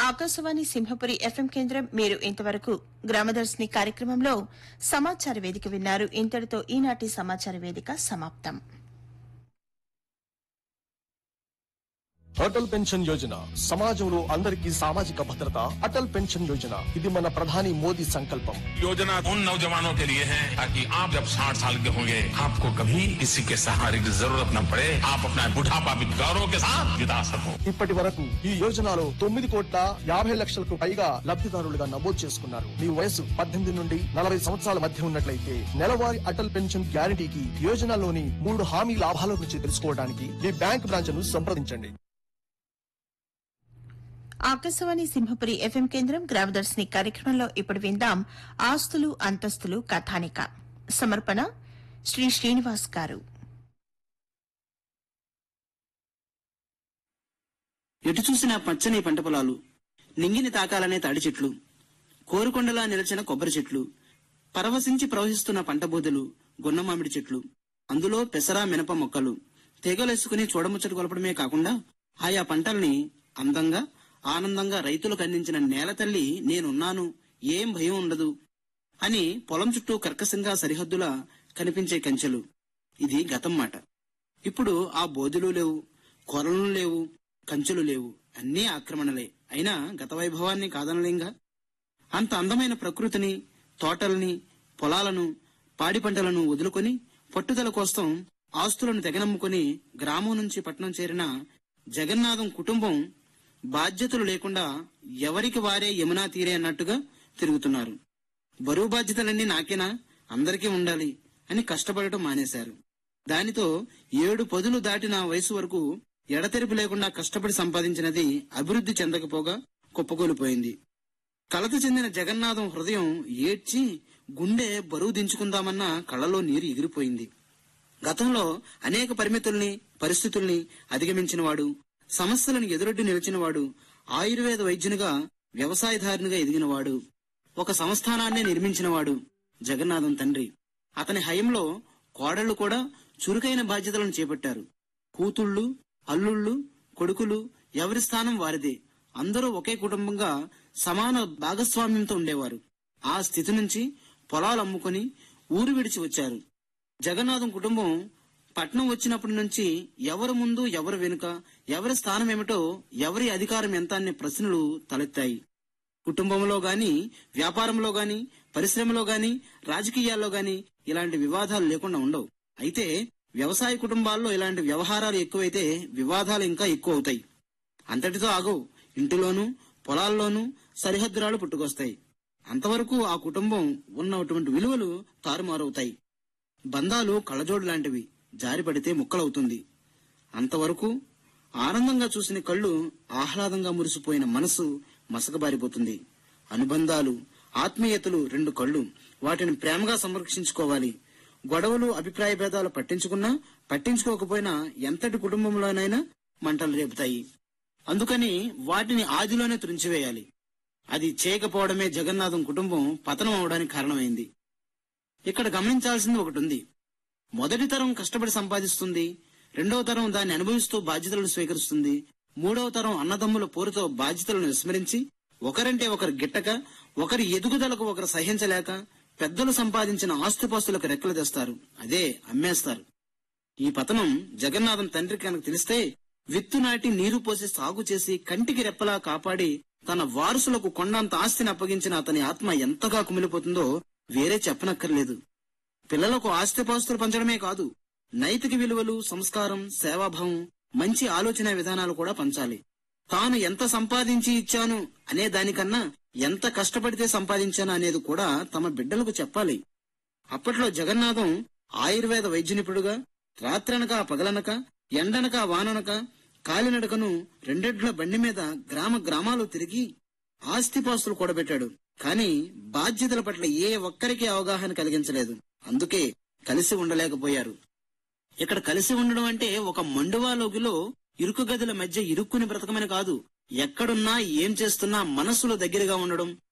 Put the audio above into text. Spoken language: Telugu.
ఆకాశవాణి సింహపురి ఎఫ్ఎం కేంద్రం మీరు ఇంతవరకు గ్రామదర్శిని కార్యక్రమంలో సమాచార వేదిక విన్నారు ఇంతటితో ఈనాటి సమాచార వేదిక సమాప్తం అటల్ పెన్షన్ యోజన సమాజంలో అందరికీ సామాజిక భద్రత అటల్ పెన్షన్ యోజన ఇది మన ప్రధాని మోదీ సంకల్పం योजना उन नौजवानों के लिए है ताकि आप जब 60 साल के होंगे आपको कभी किसी के सहारे की जरूरत न पड़े आप अपना बुढ़ापा भी गौरव के साथ बिता सको ఇప్పటి వరకు ఈ యోజనలో తొమ్మిది కోట్ల యాభై లక్షలకు పైగా లబ్ధిదారులుగా నమోదు చేసుకున్నారు మీ వయసు పద్దెనిమిది నుండి నలభై సంవత్సరాల మధ్య ఉన్నట్లయితే నెలవారీ అటల్ పెన్షన్ గ్యారంటీకి యోజనలోని మూడు హామీ లాభాల గురించి తెలుసుకోవడానికి మీ బ్యాంక్ బ్రాంచ్ ను సంప్రదించండి ఆకాశవాణి సింహపురి ఎఫ్ఎం కేంద్రం గ్రామదర్శిని కార్యక్రమంలో ఇప్పుడు విందాం ఆస్తులు అంతస్తులు కథానిక సమర్పణ శ్రీ శ్రీనివాస్ గారు ఎటు చూసినా పచ్చని పంట పొలాలు నింగిని తాకాలనే తాడి చెట్లు కోరుకొండలా నిలిచిన కొబ్బరి చెట్లు పరవశించి ప్రవహిస్తున్న పంట బోదెలు గున్న మామిడి చెట్లు అందులో పెసరా మినప మొక్కలు తెగలేసుకుని చూడముచ్చట కొలపడమే కాకుండా ఆయా పంటల్ని అందంగా ఆనందంగా రైతులకు అందించిన నేల తల్లి నేనున్నాను ఏం భయం ఉండదు అని పొలం చుట్టూ కర్కశంగా సరిహద్దులా కనిపించే కంచెలు ఇది గతం మాట ఇప్పుడు ఆ బోధులు లేవు కొరలు లేవు కంచెలు లేవు అన్నీ ఆక్రమణలే అయినా గత వైభవాన్ని కాదనలేంగా అంత అందమైన ప్రకృతిని తోటల్ని పొలాలను పాడి పంటలను వదులుకొని పట్టుదల కోసం ఆస్తులను తెగనమ్ముకొని గ్రామం నుంచి పట్నం చేరిన జగన్నాథం కుటుంబం బాధ్యతలు లేకుండా ఎవరికి వారే యమునా తీరే అన్నట్టుగా తిరుగుతున్నారు బరువు బాధ్యతలన్నీ నాకేనా అందరికీ ఉండాలి అని కష్టపడటం మానేశారు దానితో ఏడు పదులు దాటిన వయసు వరకు ఎడతెరిపి లేకుండా కష్టపడి సంపాదించినది అభివృద్ధి చెందకపోగా కుప్పకూలిపోయింది కలత చెందిన జగన్నాథం హృదయం ఏడ్చి గుండె బరువు దించుకుందామన్న కళ్ళలో నీరు ఎగిరిపోయింది గతంలో అనేక పరిమితుల్ని పరిస్థితుల్ని అధిగమించినవాడు సమస్యలను ఎదురొడ్డి నిలిచినవాడు ఆయుర్వేద వైద్యునిగా వ్యవసాయదారునిగా ఎదిగినవాడు ఒక సంస్థానాన్నే నిర్మించినవాడు జగన్నాథం తండ్రి అతని హయంలో కోడళ్లు కూడా చురుకైన బాధ్యతలను చేపట్టారు కూతుళ్ళు అల్లుళ్ళు కొడుకులు ఎవరి స్థానం వారిదే అందరూ ఒకే కుటుంబంగా సమాన భాగస్వామ్యంతో ఉండేవారు ఆ స్థితి నుంచి పొలాలు అమ్ముకొని ఊరు విడిచి వచ్చారు జగన్నాథం కుటుంబం పట్నం వచ్చినప్పటి నుంచి ఎవరు ముందు ఎవరు వెనుక ఎవరి స్థానం ఏమిటో ఎవరి అధికారం ఎంత అనే ప్రశ్నలు తలెత్తాయి కుటుంబంలో గాని వ్యాపారంలో గాని పరిశ్రమలో గాని రాజకీయాల్లో గాని ఇలాంటి వివాదాలు లేకుండా ఉండవు అయితే వ్యవసాయ కుటుంబాల్లో ఇలాంటి వ్యవహారాలు ఎక్కువైతే వివాదాలు ఇంకా ఎక్కువ అవుతాయి అంతటితో ఆగవు ఇంటిలోనూ పొలాల్లోనూ సరిహద్దురాలు పుట్టుకొస్తాయి అంతవరకు ఆ కుటుంబం ఉన్నటువంటి విలువలు తారుమారవుతాయి బంధాలు కళ్ళజోడు లాంటివి జారిపడితే ముక్కలవుతుంది అంతవరకు ఆనందంగా చూసిన కళ్ళు ఆహ్లాదంగా మురిసిపోయిన మనసు మసకబారిపోతుంది అనుబంధాలు ఆత్మీయతలు రెండు కళ్ళు వాటిని ప్రేమగా సంరక్షించుకోవాలి గొడవలు అభిప్రాయ భేదాలు పట్టించుకున్నా పట్టించుకోకపోయినా ఎంతటి కుటుంబంలోనైనా మంటలు రేపుతాయి అందుకని వాటిని ఆదిలోనే తుంచివేయాలి అది చేయకపోవడమే జగన్నాథం కుటుంబం పతనం అవడానికి కారణమైంది ఇక్కడ గమనించాల్సింది ఒకటి ఉంది మొదటి తరం కష్టపడి సంపాదిస్తుంది రెండవ తరం దాన్ని అనుభవిస్తూ బాధ్యతలను స్వీకరిస్తుంది మూడవ తరం అన్నదమ్ముల పోరుతో బాధ్యతలను విస్మరించి ఒకరంటే ఒకరు గిట్టక ఒకరి ఎదుగుదలకు ఒకరు సహించలేక పెద్దలు సంపాదించిన ఆస్తిపాస్తులకు రెక్కలు తెస్తారు అదే అమ్మేస్తారు ఈ పతనం జగన్నాథం తండ్రికి కనుక తెలిస్తే విత్తు నాటి నీరు పోసి సాగు చేసి కంటికి రెప్పలా కాపాడి తన వారసులకు కొండంత ఆస్తిని అప్పగించిన అతని ఆత్మ ఎంతగా కుమిలిపోతుందో వేరే చెప్పనక్కర్లేదు పిల్లలకు ఆస్తిపాస్తులు పంచడమే కాదు నైతిక విలువలు సంస్కారం సేవాభావం మంచి ఆలోచన విధానాలు కూడా పంచాలి తాను ఎంత సంపాదించి ఇచ్చాను అనే దానికన్నా ఎంత కష్టపడితే సంపాదించాను అనేది కూడా తమ బిడ్డలకు చెప్పాలి అప్పట్లో జగన్నాథం ఆయుర్వేద వైద్యునిపుడుగా రాత్రనక పగలనక ఎండనక వాననక కాలినడకను రెండెడ్ల బండి మీద గ్రామ గ్రామాలు తిరిగి ఆస్తిపాస్తులు కూడబెట్టాడు కానీ బాధ్యతల పట్ల ఏ ఒక్కరికి అవగాహన కలిగించలేదు అందుకే కలిసి ఉండలేకపోయారు ఇక్కడ కలిసి ఉండడం అంటే ఒక మండువా లోగిలో ఇరుకు గదుల మధ్య ఇరుక్కుని బ్రతకమని కాదు ఎక్కడున్నా ఏం చేస్తున్నా మనసులో దగ్గరగా ఉండడం